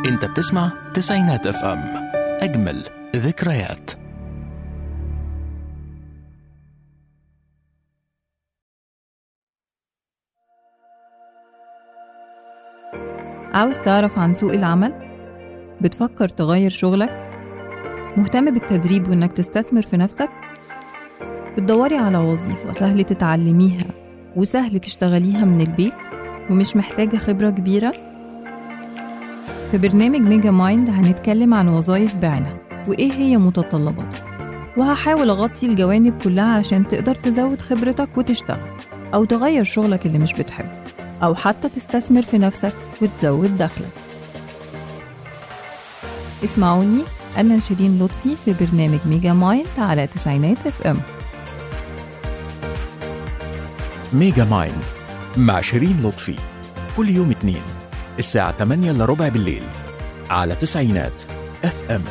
انت بتسمع تسعينات اف ام اجمل ذكريات عاوز تعرف عن سوق العمل؟ بتفكر تغير شغلك؟ مهتم بالتدريب وإنك تستثمر في نفسك؟ بتدوري على وظيفة سهل تتعلميها وسهل تشتغليها من البيت ومش محتاجة خبرة كبيرة؟ في برنامج ميجا مايند هنتكلم عن وظائف بعينها وإيه هي متطلباتها وهحاول أغطي الجوانب كلها عشان تقدر تزود خبرتك وتشتغل أو تغير شغلك اللي مش بتحبه أو حتى تستثمر في نفسك وتزود دخلك اسمعوني أنا شيرين لطفي في برنامج ميجا مايند على تسعينات اف ام ميجا مايند مع شيرين لطفي كل يوم اثنين الساعة 8 الا ربع بالليل على تسعينات اف ام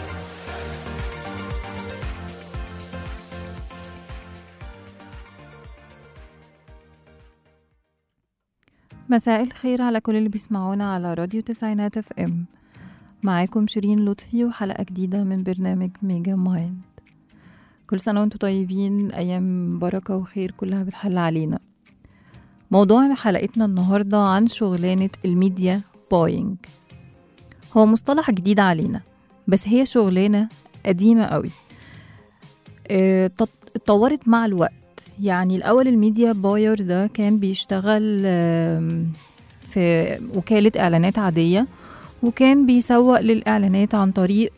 مساء الخير على كل اللي بيسمعونا على راديو تسعينات اف ام معاكم شيرين لطفي وحلقة جديدة من برنامج ميجا مايند كل سنة وانتم طيبين أيام بركة وخير كلها بتحل علينا موضوع حلقتنا النهاردة عن شغلانة الميديا باينج هو مصطلح جديد علينا بس هي شغلانة قديمة قوي اه، تط- اتطورت مع الوقت يعني الأول الميديا باير ده كان بيشتغل آم، في وكالة إعلانات عادية وكان بيسوق للإعلانات عن طريق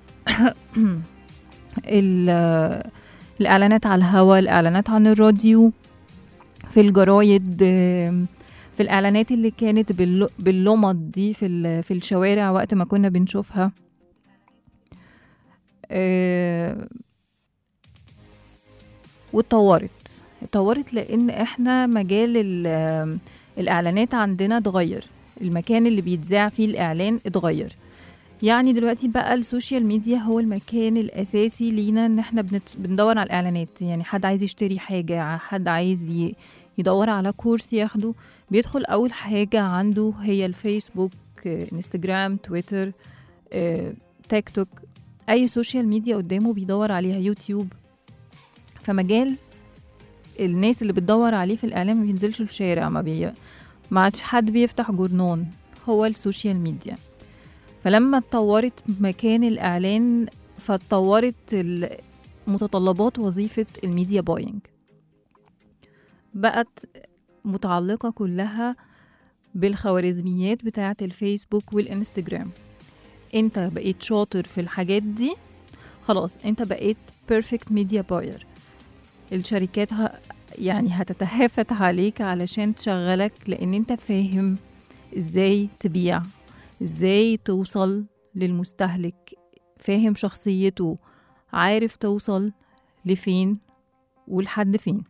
ال- الإعلانات على الهوا الإعلانات عن الراديو في الجرايد آم، في الإعلانات اللي كانت بالل- باللمض دي في ال- في الشوارع وقت ما كنا بنشوفها آه، واتطورت اتطورت لان احنا مجال ال- الاعلانات عندنا اتغير المكان اللي بيتذاع فيه الاعلان اتغير يعني دلوقتي بقى السوشيال ميديا هو المكان الاساسي لينا ان احنا بنت- بندور على الاعلانات يعني حد عايز يشتري حاجه حد عايز ي- يدور على كورس ياخده بيدخل اول حاجه عنده هي الفيسبوك آه، انستجرام تويتر آه، تيك توك اي سوشيال ميديا قدامه بيدور عليها يوتيوب فمجال الناس اللي بتدور عليه في الاعلام ما بينزلش الشارع ما بي ما عادش حد بيفتح جورنان هو السوشيال ميديا فلما اتطورت مكان الاعلان فاتطورت ال- متطلبات وظيفة الميديا باينج بقت متعلقة كلها بالخوارزميات بتاعة الفيسبوك والانستجرام انت بقيت شاطر في الحاجات دي خلاص انت بقيت بيرفكت ميديا باير الشركات ه... يعني هتتهافت عليك علشان تشغلك لان انت فاهم ازاي تبيع ازاي توصل للمستهلك فاهم شخصيته عارف توصل لفين ولحد فين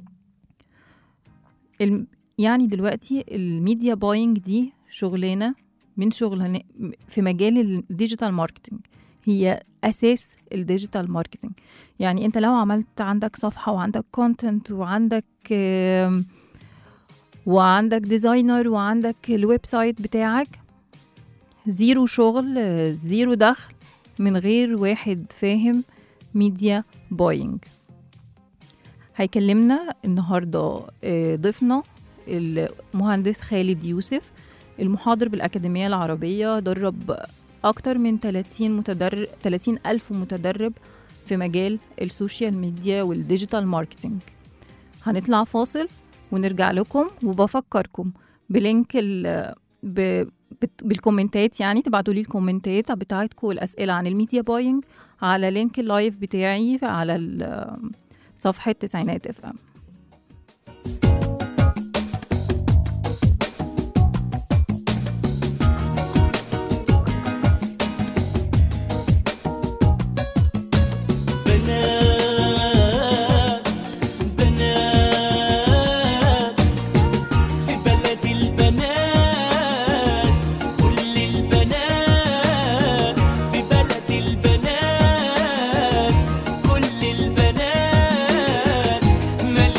الم... يعني دلوقتي الميديا باينج دي شغلانة من شغلانة في مجال الديجيتال ماركتينج هي أساس الديجيتال ماركتينج يعني انت لو عملت عندك صفحة وعندك كونتنت وعندك آم، وعندك ديزاينر وعندك الويب سايت بتاعك زيرو شغل آه، زيرو دخل من غير واحد فاهم ميديا باينج هيكلمنا النهارده آه، ضيفنا المهندس خالد يوسف المحاضر بالأكاديمية العربية درب أكتر من 30 متدرب 30 ألف متدرب في مجال السوشيال ميديا والديجيتال ماركتينج هنطلع فاصل ونرجع لكم وبفكركم بلينك ال ب... بت- بالكومنتات يعني تبعتوا لي الكومنتات بتاعتكم والاسئله عن الميديا باينج على لينك اللايف بتاعي على ال- صفحه تسعينات اف ام بنات بنات في بلد البنات كل البنات في بلد البنات كل البنات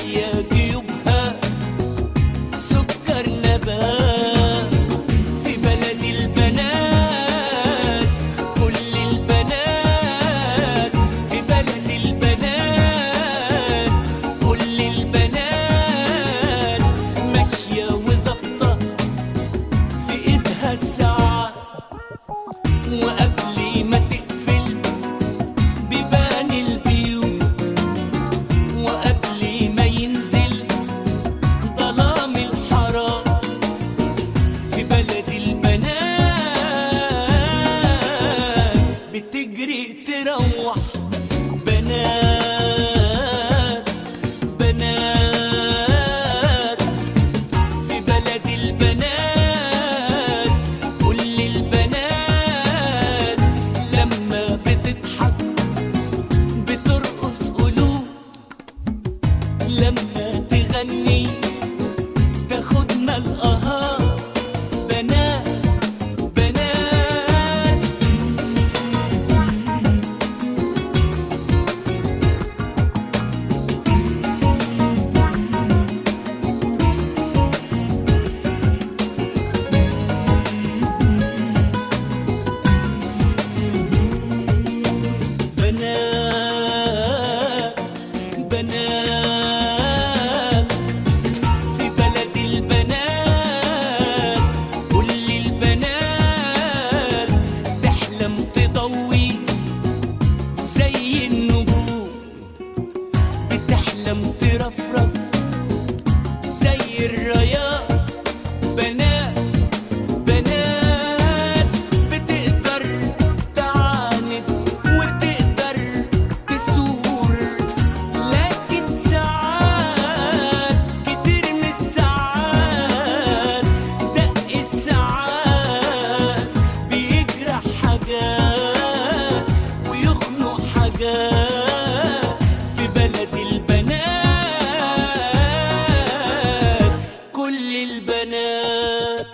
البنات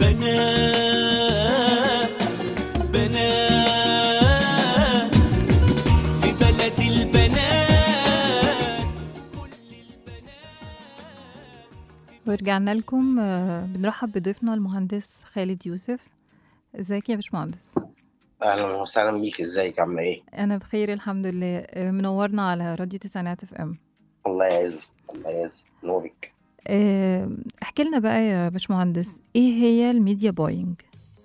بنات بنات في بلد البنات ورجعنا لكم آه، بنرحب بضيفنا المهندس خالد يوسف ازيك يا باشمهندس اهلا وسهلا بيك ازيك عامله ايه انا بخير الحمد لله آه، منورنا على راديو تسعينات اف ام الله يعز الله يعز نورك آه، احكي لنا بقى يا باشمهندس ايه هي الميديا باينج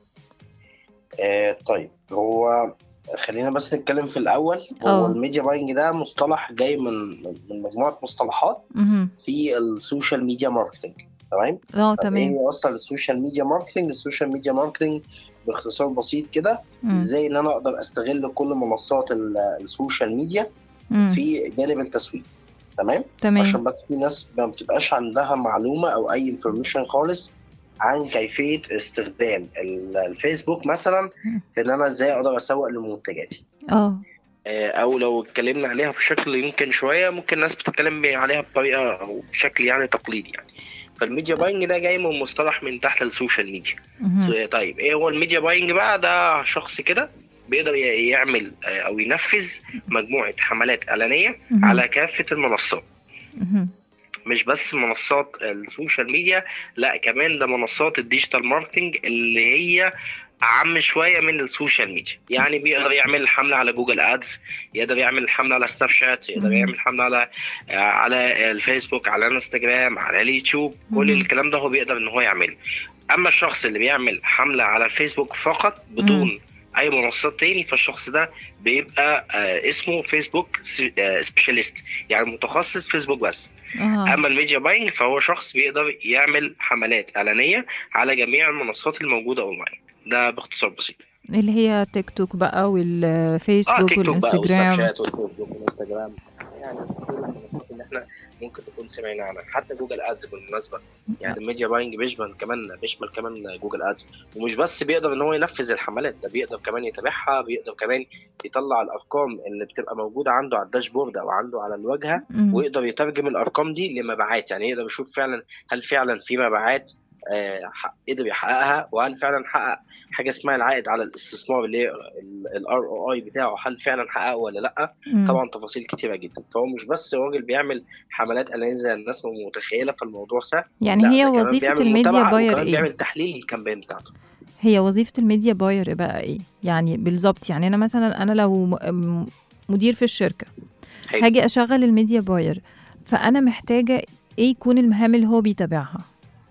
آه طيب هو خلينا بس نتكلم في الاول هو اه. الميديا باينج ده مصطلح جاي من من مجموعه مصطلحات مهم. في السوشيال ميديا ماركتنج تمام اه طب تمام ايه اصلا السوشيال ميديا ماركتنج السوشيال ميديا ماركتنج باختصار بسيط كده مم. ازاي ان انا اقدر استغل كل منصات ال- السوشيال ميديا مم. في جانب التسويق تمام تمام عشان بس في ناس ما بتبقاش عندها معلومه او اي انفورميشن خالص عن كيفيه استخدام ال- الفيسبوك مثلا في ان انا ازاي اقدر اسوق لمنتجاتي اه آه، او لو اتكلمنا عليها بشكل يمكن شويه ممكن الناس بتتكلم عليها بطريقه او بشكل يعني تقليدي يعني فالميديا باينج ده جاي من مصطلح من تحت السوشيال ميديا مهم. طيب ايه هو الميديا باينج بقى ده شخص كده بيقدر ي- يعمل آه، او ينفذ مجموعه حملات اعلانيه مهم. على كافه المنصات مهم. مش بس منصات السوشيال ميديا لا كمان ده منصات الديجيتال ماركتنج اللي هي عم شويه من السوشيال ميديا يعني بيقدر يعمل حمله على جوجل ادز يقدر يعمل حمله على سناب شات يقدر مم. يعمل حمله على آه، على الفيسبوك على الانستجرام على اليوتيوب كل مم. الكلام ده هو بيقدر ان هو يعمله اما الشخص اللي بيعمل حمله على الفيسبوك فقط بدون اي منصات تاني فالشخص ده بيبقى آه، اسمه فيسبوك سبيشاليست يعني متخصص فيسبوك بس اه اما الميديا باينج فهو شخص بيقدر يعمل حملات اعلانيه على جميع المنصات الموجوده اونلاين ده باختصار بسيط اللي هي تيك توك بقى اه والفيسبوك تيك توك بقى وسناب والانستجرام شات والفيسبوك والانستجرام يعني كل المنصات اللي احنا ممكن نكون سمعنا عنها حتى جوجل ادز بالمناسبه يعني الميديا باينج بيشمل كمان بيشمل كمان جوجل ادز ومش بس بيقدر ان هو ينفذ الحملات ده بيقدر كمان يتابعها بيقدر كمان يطلع الارقام اللي بتبقى موجوده عنده على الداشبورد او عنده على الواجهه مم. ويقدر يترجم الارقام دي لمبيعات يعني يقدر يشوف فعلا هل فعلا في مبيعات آه، ح- قدر يحققها وهل فعلا حقق حاجه اسمها العائد على الاستثمار اللي هي الار او اي بتاعه هل فعلا حققه ولا لا مم. طبعا تفاصيل كتيره جدا فهو مش بس راجل بيعمل حملات اعلانيه زي الناس ما متخيله فالموضوع سهل يعني لا، هي ده كمان وظيفة بيعمل الميديا متابعة باير وكمان ايه؟ بيعمل تحليل للكامبين بتاعته هي وظيفة الميديا باير بقى ايه؟ يعني بالظبط يعني انا مثلا انا لو م- م- مدير في الشركة حلو. هاجي اشغل الميديا باير فانا محتاجة ايه يكون المهام اللي هو بيتابعها؟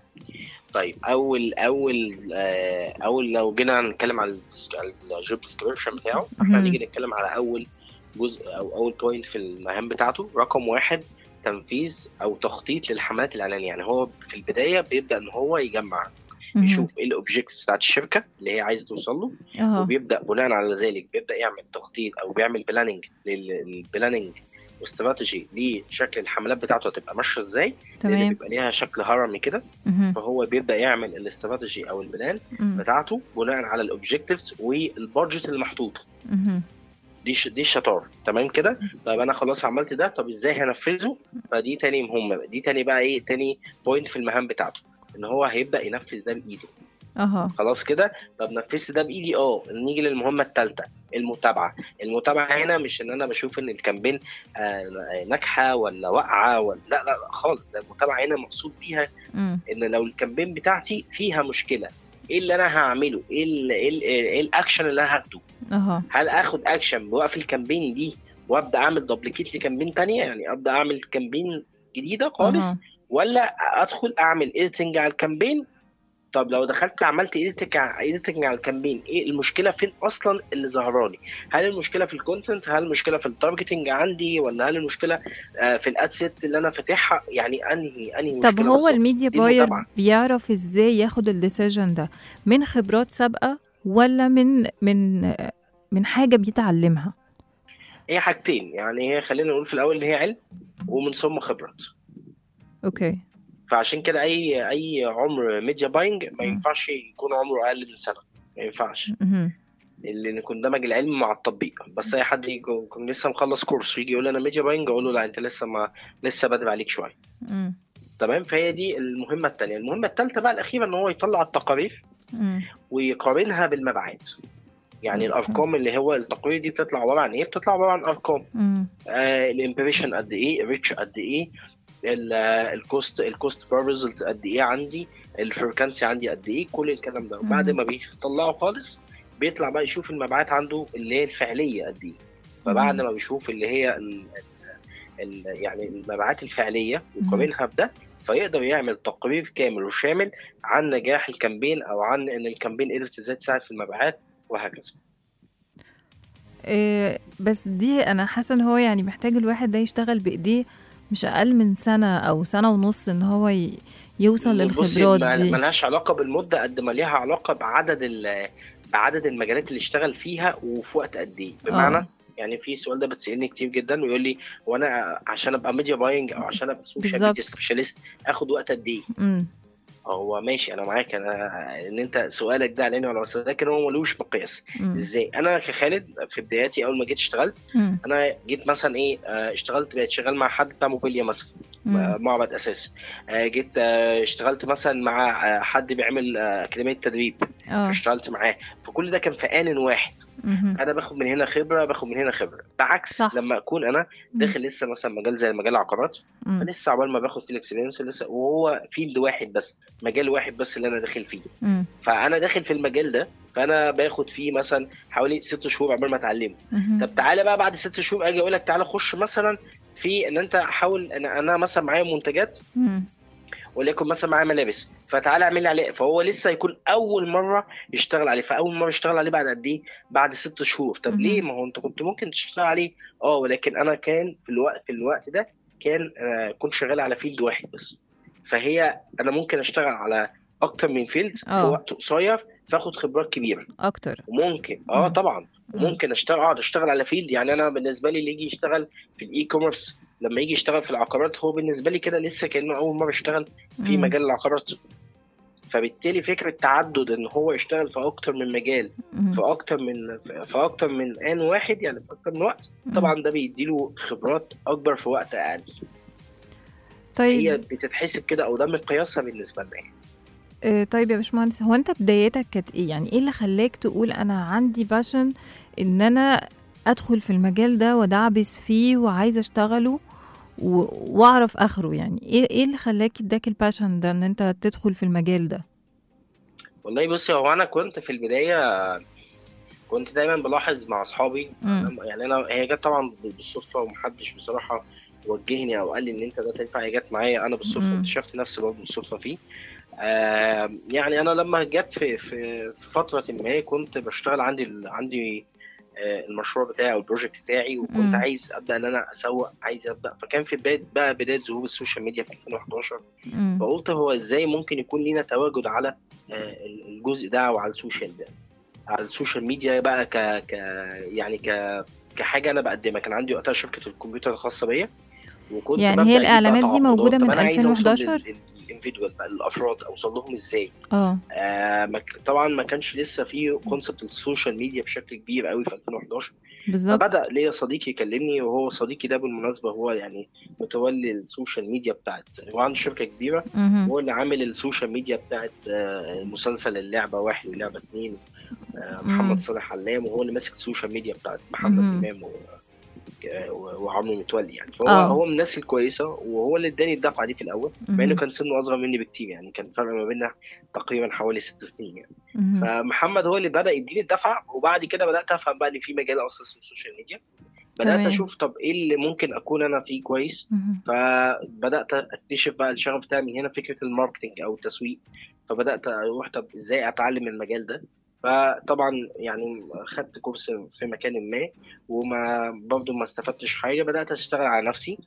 طيب اول اول آه، اول لو جينا نتكلم على الديسك- على الجوب ديسكريبشن بتاعه احنا مهم. نيجي نتكلم على اول جزء او اول بوينت في المهام بتاعته رقم واحد تنفيذ او تخطيط للحملات الاعلانيه يعني هو في البدايه بيبدا ان هو يجمع مهم. يشوف ايه الاوبجيكتس بتاعت الشركه اللي هي عايزه توصل له اه وبيبدا بناء على ذلك بيبدا يعمل تخطيط او بيعمل بلاننج للبلاننج واستراتيجي لشكل الحملات بتاعته هتبقى ماشيه ازاي لان تمام بيبقى ليها شكل هرمي كده مهم. فهو بيبدا يعمل الاستراتيجي او البلان مم. بتاعته بناء على الاوبجكتيفز والبادجت اللي محطوط مهم. دي ش... دي الشطاره تمام كده طيب انا خلاص عملت ده طب ازاي هنفذه فدي تاني مهمه دي تاني بقى ايه تاني بوينت في المهام بتاعته ان هو هيبدا ينفذ ده بايده اها خلاص كده طب نفذت ده بايدي اه نيجي للمهمه الثالثه المتابعه المتابعه هنا مش ان انا بشوف ان الكامبين آه، ناجحه ولا واقعه ولا لا لا لا خالص ده المتابعه هنا مقصود بيها مم. ان لو الكامبين بتاعتي فيها مشكله ايه اللي انا هعمله ايه ال ايه, ال إيه الاكشن اللي انا هاخده اها هل اخد اكشن بوقف الكامبين دي وابدا اعمل دوبليكيت لكامبين تانية يعني ابدا اعمل كامبين جديده خالص أها. ولا ادخل اعمل ايديتنج على الكامبين طب لو دخلت عملت ايديتنج ايديتنج على الكامبين ايه المشكله فين اصلا اللي ظهراني هل المشكله في الكونتنت هل المشكله في التارجتنج عندي ولا هل المشكله آه، في الاد سيت اللي انا فاتحها يعني انهي انهي طب مشكلة هو بالظبط؟ الميديا دي باير المتابعة. بيعرف ازاي ياخد الديسيجن ده من خبرات سابقة ولا من من من حاجة بيتعلمها هي حاجتين يعني هي خلينا نقول في الاول ان هي علم ومن ثم خبرات اوكي فعشان كده اي اي عمر ميديا باينج ما مم. ينفعش يكون عمره اقل من سنه ما ينفعش مهم. اللي نكون دمج العلم مع التطبيق بس اي حد يجي يكون لسه مخلص كورس ويجي يقول لي انا ميديا باينج اقول له لا انت لسه ما لسه بدري عليك شويه مم. تمام فهي دي المهمه الثانيه المهمه الثالثه بقى الاخيره ان هو يطلع التقارير مم. ويقارنها بالمبيعات يعني مم. الارقام اللي هو التقارير دي بتطلع عباره عن ايه بتطلع عباره عن ارقام مم. آه الامبريشن قد ايه الريتش قد ايه ال- آه، الكوست الكوست بير ريزلت قد ايه عندي الفريكانسي عندي قد ايه كل الكلام ده وبعد مم. ما بيطلعه خالص بيطلع بقى يشوف المبيعات عنده اللي هي الفعليه قد ايه فبعد مم. ما بيشوف اللي هي ال ال يعني المبيعات الفعليه ويقارنها بده فيقدر يعمل تقرير كامل وشامل عن نجاح الكامبين او عن ان الكامبين قدرت ازاي تساعد في المبيعات وهكذا إيه بس دي انا حاسه ان هو يعني محتاج الواحد ده يشتغل بايديه مش اقل من سنه او سنه ونص ان هو ي... يوصل بصي، للخبرات ما- دي ملهاش علاقه بالمده قد ما ليها علاقه بعدد ال- بعدد المجالات اللي اشتغل فيها وفي وقت قد ايه بمعنى آه. يعني في سؤال ده بتسالني كتير جدا ويقول لي وانا عشان ابقى ميديا باينج او عشان ابقى سوشيال بالظبط. ميديا سبيشاليست اخد وقت قد ايه امم هو ماشي انا معاك انا ان انت سؤالك ده علينا ولا بس لكن هو ملوش مقياس امم ازاي انا كخالد في بداياتي اول ما جيت اشتغلت امم انا جيت مثلا ايه آه، اشتغلت بقيت شغال مع حد بتاع موبيليا مثلا آه، معبد اساسي آه، جيت آه، اشتغلت مثلا مع آه، حد بيعمل آه، اكاديميه تدريب اه اشتغلت معاه فكل ده كان في ان واحد مهم. انا باخد من هنا خبره باخد من هنا خبره بعكس صح. لما اكون انا داخل لسه مثلا مجال زي مجال العقارات مم. فلسه عقبال ما باخد فيه الاكسبيرينس لسه وهو فيلد واحد بس مجال واحد بس اللي انا داخل فيه مم. فانا داخل في المجال ده فانا باخد فيه مثلا حوالي ست شهور قبل ما اتعلمه مهم. طب تعالى بقى بعد ست شهور اجي اقول لك تعالى خش مثلا في ان انت حاول انا انا مثلا معايا منتجات مم. وليكن مثلا معايا ملابس فتعالى اعمل لي عليه فهو لسه يكون اول مره يشتغل عليه فاول مره يشتغل عليه بعد قد ايه بعد ست شهور طب مهم. ليه ما هو انت كنت ممكن تشتغل عليه اه ولكن انا كان في الوقت في الوقت ده كان آه كنت شغال على فيلد واحد بس فهي انا ممكن اشتغل على اكتر من فيلد في آه. وقت قصير فاخد خبرات كبيره اكتر وممكن اه مم. طبعا مم. وممكن اشتغل اقعد اشتغل على فيلد يعني انا بالنسبه لي اللي يجي يشتغل في الاي كوميرس لما يجي يشتغل في العقارات هو بالنسبه لي كده لسه كانه اول مره يشتغل في مم. مجال العقارات فبالتالي فكره تعدد ان هو يشتغل في اكتر من مجال مم. في اكتر من في اكتر من ان واحد يعني في اكتر من وقت مم. طبعا ده بيديله خبرات اكبر في وقت اقل طيب هي بتتحسب كده او ده مقياسها بالنسبه لنا يعني. آه، طيب يا باشمهندس هو انت بدايتك كانت ايه يعني ايه اللي خلاك تقول انا عندي باشن ان انا ادخل في المجال ده وادعبس فيه وعايزه اشتغله و- واعرف اخره يعني ايه ايه اللي خلاك اداك الباشن ده ان انت تدخل في المجال ده والله بصي هو انا كنت في البدايه كنت دايما بلاحظ مع اصحابي مم. يعني انا هي جت طبعا بالصدفه ومحدش بصراحه وجهني او قال لي ان انت ده تنفع هي جت معايا انا بالصدفه مم. اكتشفت نفسي برضه بالصدفه فيه آه يعني انا لما جت في في في فتره ما كنت بشتغل عندي ال- عندي آه، المشروع بتاعي او البروجكت بتاعي وكنت مم. عايز ابدا ان انا اسوق عايز ابدا فكان في بدايه بقى بدايه ظهور السوشيال ميديا في 2011 مم. فقلت هو ازاي ممكن يكون لينا تواجد على آه، الجزء ده وعلى السوشيال ده على السوشيال ميديا بقى ك ك يعني ك كحاجه انا بقدمها كان عندي وقتها شركه الكمبيوتر الخاصه بيا وكنت يعني ببدأ هي أجيب بقى الإعلانات دي تعاقدات. موجودة طب من أنا عايز أوصل 2011 لل- للindividual بقى الافراد اوصل لهم ازاي اه آه ما ك- طبعا ما كانش لسه في كونسبت السوشيال ميديا بشكل كبير قوي في 2011 بالظبط فبدا ليا صديقي يكلمني وهو صديقي ده بالمناسبه هو يعني متولي السوشيال ميديا بتاعت هو عنده شركه كبيره مهم. هو اللي عامل السوشيال ميديا بتاعت آه، مسلسل اللعبة واحد واللعبة اتنين آه، مم. محمد صالح علام وهو اللي ماسك السوشيال ميديا بتاعت محمد مهم. إمام و- آه، و- وعمرو متولي يعني فهو آه. هو من الناس الكويسة وهو اللي اداني الدفعة دي في الأول مع مهم. إنه كان سنه أصغر مني بكتير يعني كان فرق ما بيننا تقريبا حوالي ست سنين يعني مهم. فمحمد هو اللي بدأ يديني الدفعة وبعد كده بدأت أفهم بقى إن في مجال أصلا اسمه السوشيال ميديا بدأت تمام. أشوف طب إيه اللي ممكن أكون أنا فيه كويس مهم. فبدات اكتشف بقى الشغف بتاعي من هنا فكره الماركتنج او التسويق فبدات اروح طب ازاي اتعلم المجال ده فطبعا يعني خدت كورس في مكان ما وما برضه ما استفدتش حاجه بدات اشتغل على نفسي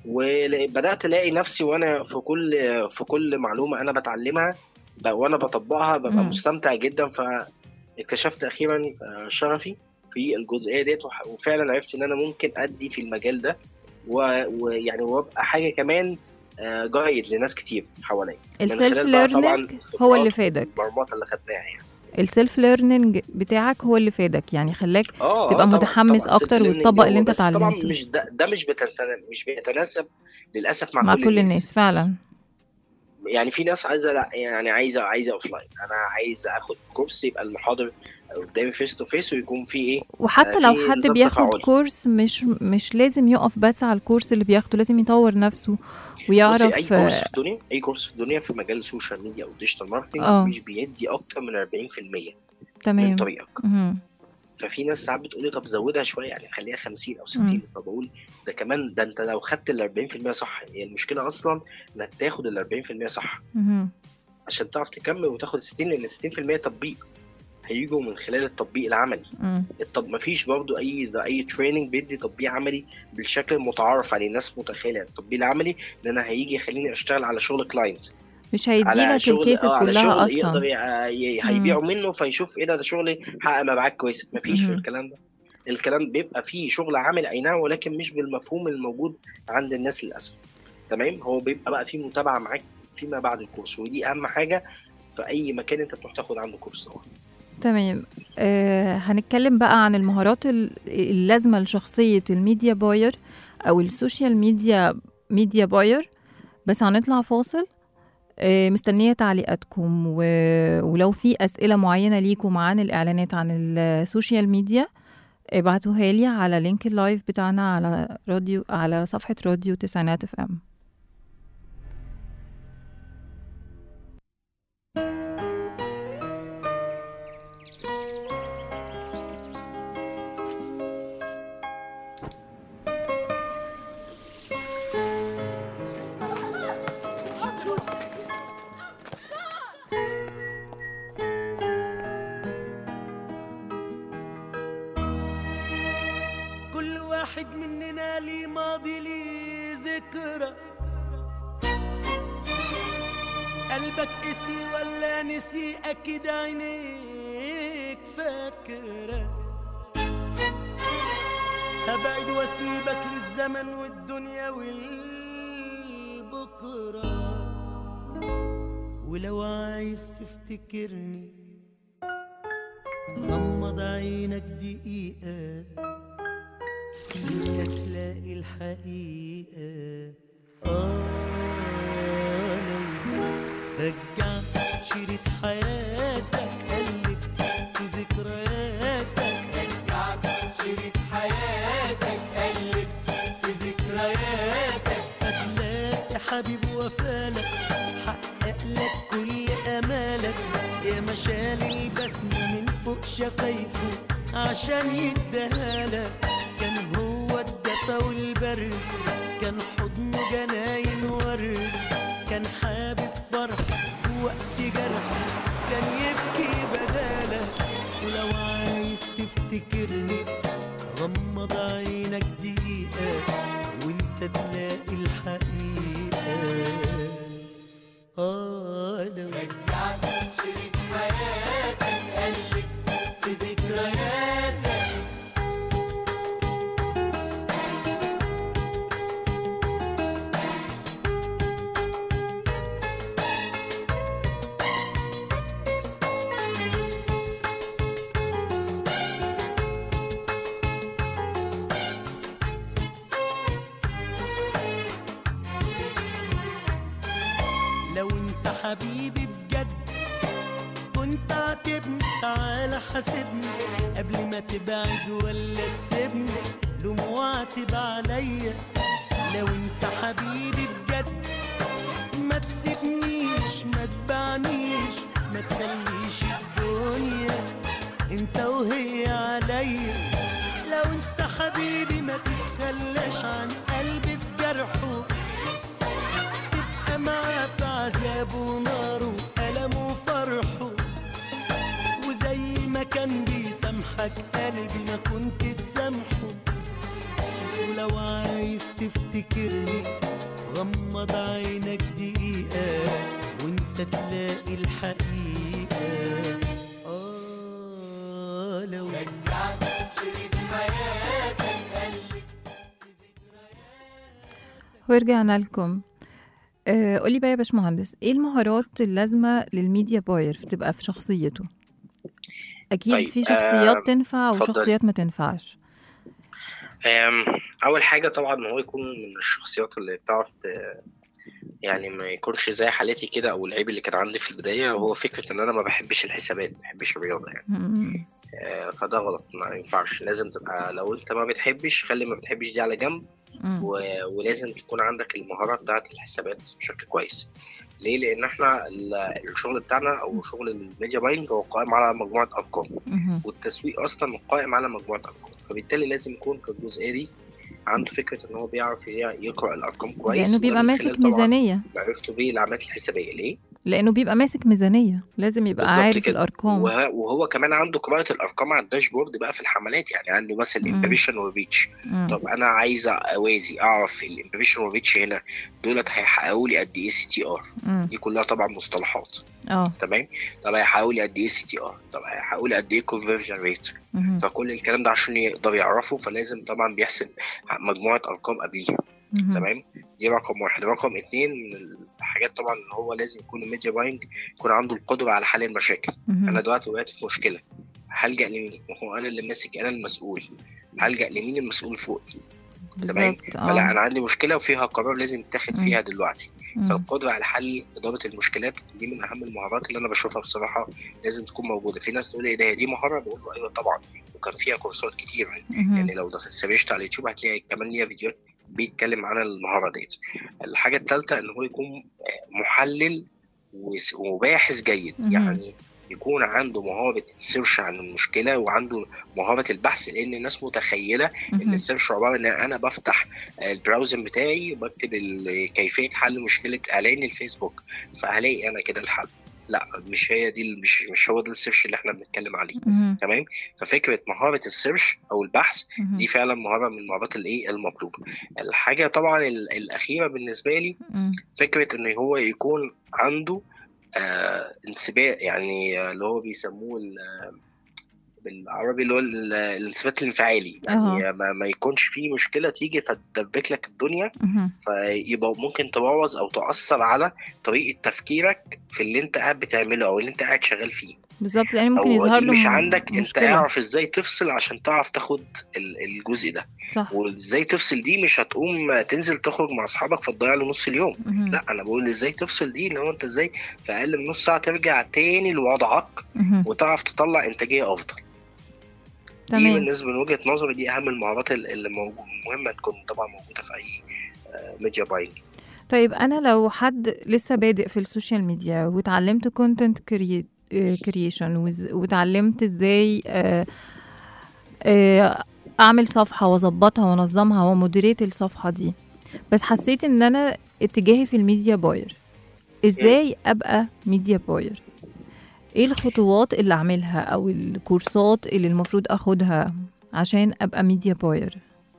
وبدات الاقي نفسي وانا في كل في كل معلومه انا بتعلمها ب- وانا بطبقها ببقى مم. مستمتع جدا فاكتشفت اخيرا آه، شغفي في الجزئيه ديت وح- وفعلا عرفت ان انا ممكن ادي في المجال ده و- ويعني وابقى حاجه كمان آه، جايد لناس كتير حواليا من السيلف خلال بقى طبعاً ليرنينج هو اللي الخبرات فادك والمرمطه اللي خدناها يعني السيلف ليرنينج بتاعك هو اللي فادك يعني خلاك اه تبقى آه، طبعاً- متحمس طبعاً. أكتر self learning وتطبق اللي هو أنت بس طبعا اتعلمته. مش ده, ده مش بتناسب مش بيتناسب للاسف مع, مع كل الناس فعلا يعني في ناس عايزه لا يعني عايزه عايزه اوف لاين انا عايز اخد كورس يبقى المحاضر قدامي فيس تو فيس ويكون في ايه وحتى آه، لو في حد نظام بياخد تفاعلي. كورس مش مش لازم يقف بس على الكورس اللي بياخده لازم يطور نفسه بصي اي ويعرف كورس في الدنيا اي كورس في الدنيا في مجال السوشيال ميديا او الديجيتال ماركتنج آه. مش بيدي اكتر من 40% من تمام طريقك مهم. ففي ناس ساعات بتقول لي طب زودها شويه يعني خليها 50 او مم. 60 فبقول ده كمان ده انت لو خدت ال 40% صح هي المشكله اصلا انك تاخد ال 40% صح مهم. عشان تعرف تكمل وتاخد 60 لان 60% تطبيق هيجوا من خلال التطبيق العملي مم. طب ما فيش برضو اي ده اي تريننج بيدي تطبيق عملي بالشكل المتعارف عليه الناس متخيله التطبيق العملي ان انا هيجي يخليني اشتغل على شغل كلاينت مش هيديلك الكيسز على كلها شغل اصلا يقدر ي- ي- هيبيعوا منه فيشوف ايه ده ده شغلي حقق مبيعات كويسه مفيش في مهم. الكلام ده الكلام بيبقى فيه شغل عامل اي نعم ولكن مش بالمفهوم الموجود عند الناس للاسف تمام هو بيبقى بقى فيه متابعه معاك فيما بعد الكورس ودي اهم حاجه في اي مكان انت بتروح تاخد عنده كورس طبعا تمام آه هنتكلم بقى عن المهارات ال- اللازمة لشخصية الميديا باير أو السوشيال ميديا ميديا باير بس هنطلع فاصل آه مستنية تعليقاتكم و... ولو في أسئلة معينة ليكم عن الإعلانات عن السوشيال ميديا ابعتوها لي على لينك اللايف بتاعنا على راديو على صفحة راديو تسعينات اف ام كل واحد مننا ليه ماضي ليه ذكرى قلبك قسي ولا نسي اكيد عينيك فاكرة هبعد واسيبك للزمن والدنيا والبكرة ولو عايز تفتكرني غمض عينك دقيقة إنك تلاقي الحقيقة آه لو رجعت شريط حياتك قلبت في ذكرياتك رجعت شريط حياتك قلبت في ذكرياتك هتلاقي حبيب وفالك حقق لك كل امالك يا مشال البسم من فوق شفايفه عشان يديهالك كان هو الدفا والبرد كان حضنه جناين ورد كان حابب فرح وقت جرح كان يبكي بدالك ولو عايز تفتكرني غمض عينك دقيقة وانت تلاقي الحقيقة آه لو رجعت شريط حياتك قلبت في ذكرياتك لو انت حبيبي بجد كنت عاتبني تعالى حاسبني قبل ما تبعد ولا تسيبني لوم واعتب عليا لو انت حبيبي بجد ما تسيبنيش ما تبعنيش ما تخليش الدنيا انت وهي عليا لو انت حبيبي ما تتخلاش عن قلبي في جرحه تبقى معاه في عذابه وناره وألمه وفرحه وزي ما كان بيسامحك قلبي ما كنت تسامحه ولو عايز تفتكرني غمض عينك دقيقة وانت تلاقي الحقيقة آه لو رجعت شريط حياتك قلبي ورجعنا لكم آه قولي بقى يا باشمهندس ايه المهارات اللازمة للميديا باير تبقى في شخصيته اكيد طيب، في شخصيات آه، تنفع اتفضل. وشخصيات ما تنفعش أم، اول حاجه طبعا ان هو يكون من الشخصيات اللي بتعرف ت- يعني ما يكونش زي حالتي كده او العيب اللي كان عندي في البدايه هو فكره ان انا ما بحبش الحسابات ما بحبش الرياضه يعني مم. آه، فده غلط ما ينفعش لازم تبقى لو انت ما بتحبش خلي ما بتحبش دي على جنب مم. و... ولازم تكون عندك المهارات بتاعت الحسابات بشكل كويس ليه لان احنا ال- الشغل بتاعنا او شغل الميديا باينج هو قائم على مجموعه ارقام مم. والتسويق اصلا قائم على مجموعه ارقام فبالتالي لازم يكون في الجزئيه دي عنده فكره ان هو بيعرف ي- يقرا الارقام كويس لانه وده بيبقى من ماسك خلال طبعاً ميزانيه معرفته بالعمليات الحسابيه ليه لانه بيبقى ماسك ميزانيه لازم يبقى بالظبط عارف كده. الارقام وه- وهو كمان عنده قراءه الارقام على الداشبورد بقى في الحملات يعني عنده مثلا مم. الامبريشن والريتش مم. طب انا عايزه اوازي اعرف الامبريشن والريتش هنا دولت هيحققوا لي قد ايه سي تي ار مم. دي كلها طبعا مصطلحات اه تمام طب هيحققوا لي قد ايه سي تي ار طب هيحققوا لي قد ايه كونفرجن ريت مم. فكل الكلام ده عشان يقدر يعرفه فلازم طبعا بيحسب مجموعه ارقام قبليها مم. تمام دي رقم واحد رقم اتنين من الحاجات طبعا ان هو لازم يكون الميديا باينج يكون عنده القدره على حل المشاكل مم. انا دلوقتي وقعت في مشكله هلجا لمين هو انا اللي ماسك انا المسؤول هلجا لمين المسؤول فوقي تمام بالظبط فلا اه انا عندي مشكله وفيها قرار لازم يتاخد مم. فيها دلوقتي مم. فالقدره على حل اداره المشكلات دي من اهم المهارات اللي انا بشوفها بصراحه لازم تكون موجوده في ناس تقول ايه ده هي دي مهاره بقول له ايوه طبعا وكان فيها كورسات كتير مم. يعني لو دخلت سرشت على اليوتيوب هتلاقي كمان ليها فيديوهات بيتكلم عن المهاره ديت الحاجه الثالثه ان هو يكون محلل وس- وباحث جيد مهم. يعني يكون عنده مهارة السيرش عن المشكلة وعنده مهارة البحث لأن الناس متخيلة إن مم. السيرش عبارة إن أنا بفتح البراوزر بتاعي وبكتب ال- كيفية حل مشكلة إعلان الفيسبوك فهلاقي أنا كده الحل لا مش هي دي ال- مش مش هو ده السيرش اللي احنا بنتكلم عليه مم. تمام ففكره مهاره السيرش او البحث مم. دي فعلا مهاره من المهارات الايه المطلوبه الحاجه طبعا ال- الاخيره بالنسبه لي مم. فكره ان هو يكون عنده آه انسباق يعني آه، اللي هو بيسموه ال- بالعربي اللي هو ال- الانثبات الانفعالي يعني ما, ما يكونش فيه مشكله تيجي فتدبك لك الدنيا مم. فيبقى ممكن تبوظ او تاثر على طريقه تفكيرك في اللي انت قاعد بتعمله او اللي انت قاعد شغال فيه بالظبط لان ممكن او يظهر دي له مش م- عندك انت مشكلة. اعرف ازاي تفصل عشان تعرف تاخد ال- الجزء ده صح وازاي تفصل دي مش هتقوم تنزل تخرج مع اصحابك فتضيع له نص اليوم مم. لا انا بقول ازاي تفصل دي اللي هو انت ازاي في اقل من نص ساعه ترجع تاني لوضعك مم. وتعرف تطلع انتاجيه افضل دي تمام بالنسبه من وجهه نظري دي اهم المهارات ال- اللي موجو- مهمه تكون طبعا موجوده في اي ميديا باينج طيب انا لو حد لسه بادئ في السوشيال ميديا واتعلمت كونتنت كرييشن واتعلمت ازاي آه، آه، اعمل صفحه واظبطها وانظمها ومديريت الصفحه دي بس حسيت ان انا اتجاهي في الميديا باير ازاي ابقى ميديا باير ايه الخطوات اللي اعملها او الكورسات اللي المفروض اخدها عشان ابقى ميديا باير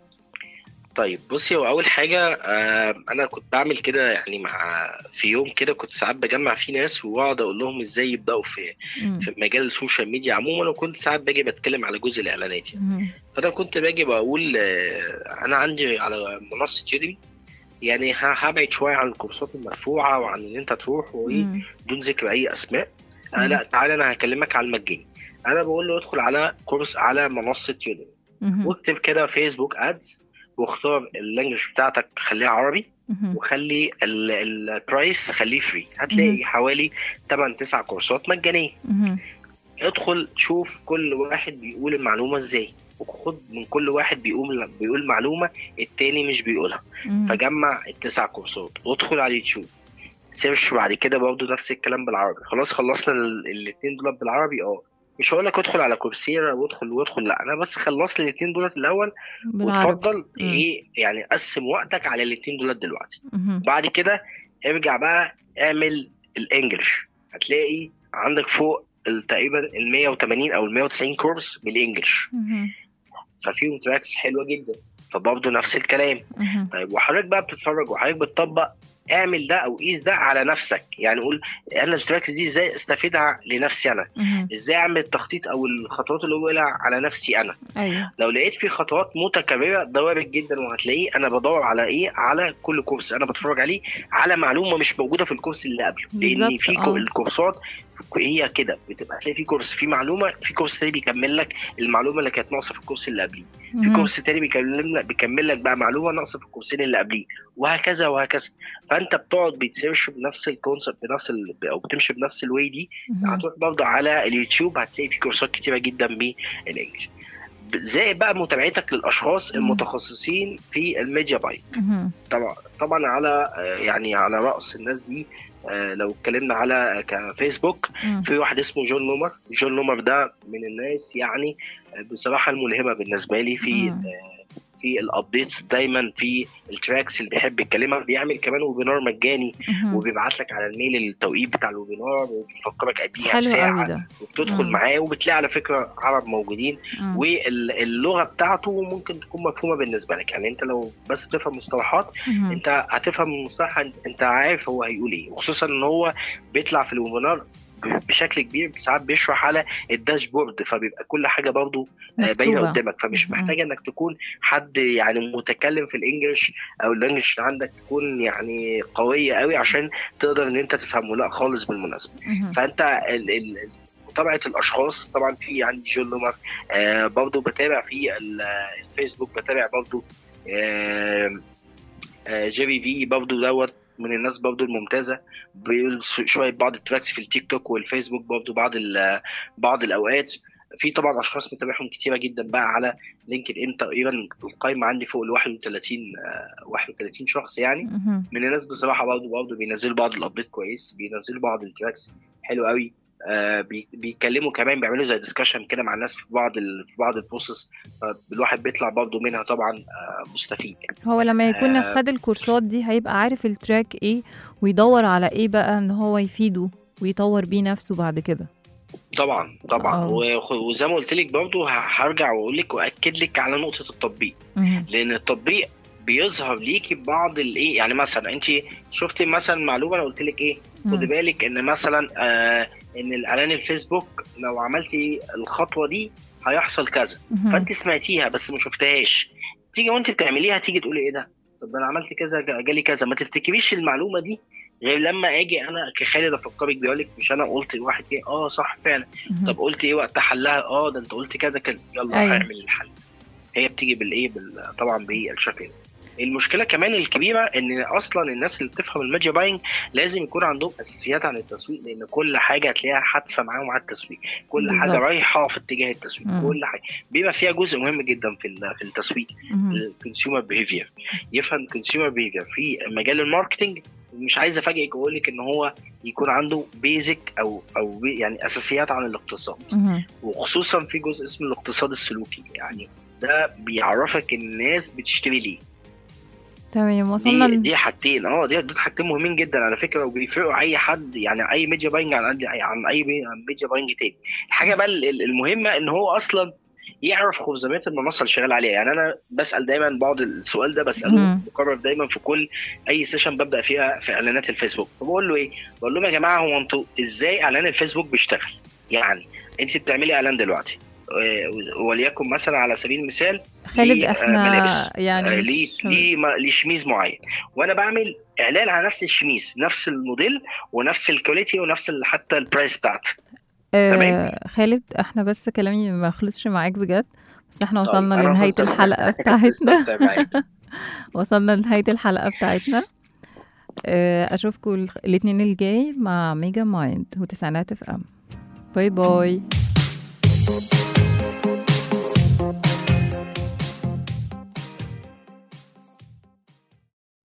طيب بصي هو اول حاجه آه انا كنت بعمل كده يعني مع في يوم كده كنت ساعات بجمع فيه ناس واقعد اقول لهم ازاي يبداوا في مم. في مجال السوشيال ميديا عموما وكنت ساعات باجي بتكلم على جزء الاعلانات يعني مم. فانا كنت باجي بقول آه، انا عندي على منصه يوديمي يعني ه- هبعد شويه عن الكورسات المدفوعه وعن ان انت تروح وايه مم. بدون ذكر اي اسماء آه مم. لا تعالى انا هكلمك على المجاني انا بقول له ادخل على كورس على منصه يوديمي مم. واكتب كده فيسبوك ادز واختار اللانجوج بتاعتك خليها عربي مم. وخلي ال- البرايس خليه فري هتلاقي حوالي 8 9 كورسات مجانيه مم. ادخل شوف كل واحد بيقول المعلومه ازاي وخد من كل واحد بيقول بيقول معلومه التاني مش بيقولها مم. فجمع التسع كورسات وادخل على اليوتيوب سيرش بعد كده برضه نفس الكلام بالعربي خلاص خلصنا ال- الاتنين دول بالعربي اه مش هقول لك ادخل على كورسيرا وادخل وادخل لا انا بس خلص لي الاتنين دولت الاول بالعربي وتفضل مم. ايه يعني قسم وقتك على الاتنين دولت دلوقتي مم. بعد كده ارجع بقى اعمل الانجليش هتلاقي عندك فوق ال- تقريبا ال 180 او ال 190 كورس بالانجليش مم. ففيهم تراكس حلوه جدا فبرضه نفس الكلام مم. طيب وحضرتك بقى بتتفرج وحضرتك بتطبق اعمل ده او قيس ده على نفسك يعني قول انا التراكس دي ازاي استفيدها لنفسي انا مم. ازاي اعمل التخطيط او الخطوات اللي بقولها على نفسي انا ايوه لو لقيت في خطوات متكرره ده وارد جدا وهتلاقيه انا بدور على ايه على كل كورس انا بتفرج عليه على معلومه مش موجوده في الكورس اللي قبله لان بالظبط، في آه. كو- الكورسات هي كده بتبقى تلاقي في كورس في معلومه في كورس تاني بيكمل لك المعلومه اللي كانت ناقصه في الكورس اللي قبليه في مهم. كورس تاني بيكمل لك بيكمل لك بقى معلومه ناقصه في الكورسين اللي قبليه وهكذا وهكذا فانت بتقعد بتسيرش بنفس الكونسبت بنفس ال... او بتمشي بنفس الواي دي مهم. هتروح برضه على اليوتيوب هتلاقي في كورسات كتيره جدا بالانجلش زائد بقى متابعتك للاشخاص مم. المتخصصين في الميديا باينج مهم. طبعا طبعا على آه، يعني على راس الناس دي آه، لو اتكلمنا على كفيسبوك مم. في واحد اسمه جون نومر جون نومر ده من الناس يعني آه، بصراحه الملهمه بالنسبه لي في مم. آه، في الابديتس دايما في التراكس اللي بيحب يتكلمها بيعمل كمان ويبينار مجاني مهم. وبيبعت لك على الميل التوقيت بتاع الويبينار وبيفكرك قبليها حلو قوي بساعه ده وبتدخل مم. معاه وبتلاقي على فكره عرب موجودين مم. واللغه بتاعته ممكن تكون مفهومه بالنسبه لك يعني انت لو بس تفهم مصطلحات مهم. انت هتفهم المصطلح انت عارف هو هيقول ايه وخصوصا ان هو بيطلع في الويبينار ب- بشكل كبير ساعات بيشرح على الداشبورد فبيبقى كل حاجه برضه آه، باينه مكتوبة. قدامك فمش مم. محتاج انك تكون حد يعني متكلم في الانجليش او الانجليش عندك تكون يعني قويه قوي عشان تقدر ان انت تفهمه لا خالص بالمناسبه مهم. فانت ال- ال- متابعه الاشخاص طبعا في عندي جون نومر آه برضه بتابع في ال- الفيسبوك بتابع برضه آه آه جيري في برضه دوت من الناس برضه الممتازه بيقول ش- شويه بعض التراكس في التيك توك والفيسبوك برضه بعض ال- بعض الاوقات في طبعا اشخاص متابعهم كتيره جدا بقى على لينكد ان تقريبا القايمه عندي فوق ال 31 آه 31 شخص يعني مهم. من الناس بصراحه برضه برضه بينزلوا بعض الابديت كويس بينزلوا بعض التراكس حلو قوي آه بي- بيتكلموا كمان بيعملوا زي ديسكشن كده مع الناس في بعض ال... في بعض البروسس الواحد بيطلع برضه منها طبعا آه مستفيد يعني هو لما يكون آه. خد الكورسات دي هيبقى عارف التراك ايه ويدور على ايه بقى ان هو يفيده ويطور بيه نفسه بعد كده طبعا طبعا آه. وخ- وزي ما قلت لك برضه ه- هرجع واقول لك واكد لك على نقطه التطبيق مهم. لان التطبيق بيظهر ليكي بعض الايه يعني مثلا انت شفتي مثلا معلومه انا قلت لك ايه خدي مم. بالك ان مثلا آه ان الاعلان الفيسبوك لو عملتي الخطوه دي هيحصل كذا مهم. فانت سمعتيها بس ما شفتهاش تيجي وانت بتعمليها تيجي تقولي ايه ده طب ده انا عملت كذا جا- جالي كذا ما تفتكريش المعلومه دي غير لما اجي انا كخالد افكرك بيقول لك مش انا قلت لواحد ايه اه صح فعلا مهم. طب قلت ايه وقت حلها اه ده انت قلت كذا كذا يلا أيوة. هعمل الحل هي بتيجي بالايه بال... طبعا بالشكل ده المشكله كمان الكبيره ان اصلا الناس اللي بتفهم الميديا باينج لازم يكون عندهم اساسيات عن التسويق لان كل حاجه هتلاقيها حادفه معاهم على التسويق كل حاجه بالظبط. رايحه في اتجاه التسويق مم. كل حاجه بيبقى فيها جزء مهم جدا في ال- في التسويق مهم. الكونسيومر بيهيفير يفهم الكونسيومر بيهيفير في مجال الماركتنج مش عايز افاجئك واقول لك ان هو يكون عنده بيزك او او بي- يعني اساسيات عن الاقتصاد مهم. وخصوصا في جزء اسمه الاقتصاد السلوكي يعني ده بيعرفك الناس بتشتري ليه تمام وصلنا دي, ل- دي حاجتين اه دي, دي حاجتين مهمين جدا على فكره وبيفرقوا اي حد يعني اي ميديا باينج عن أي- عن اي بي- عن ميديا باينج تاني الحاجه بقى ال- ال- المهمه ان هو اصلا يعرف خصوصيات المنصه اللي شغال عليها يعني انا بسال دايما بعض السؤال ده بساله مم. مكرر دايما في كل اي سيشن ببدا فيها في اعلانات الفيسبوك فبقول له ايه بقول لهم يا جماعه هو انتوا ازاي اعلان الفيسبوك بيشتغل يعني انت بتعملي اعلان دلوقتي آه، وليكن مثلا على سبيل المثال خالد ليه، آه، احنا ملابس. يعني آه، مش ليه ليه ما- ليه شميز معين وانا بعمل اعلان على نفس الشميز نفس الموديل ونفس الكواليتي ونفس ال- حتى البرايس بتاعته تمام. آه خالد احنا بس كلامي ما خلصش معاك بجد بس احنا طيب، وصلنا أنا لنهاية كنت- الحلقة بتاعتنا استمتع معاك. وصلنا لنهاية الحلقة بتاعتنا آه، أشوفكم الاثنين الجاي مع ميجا مايند وتسعينات اف ام باي باي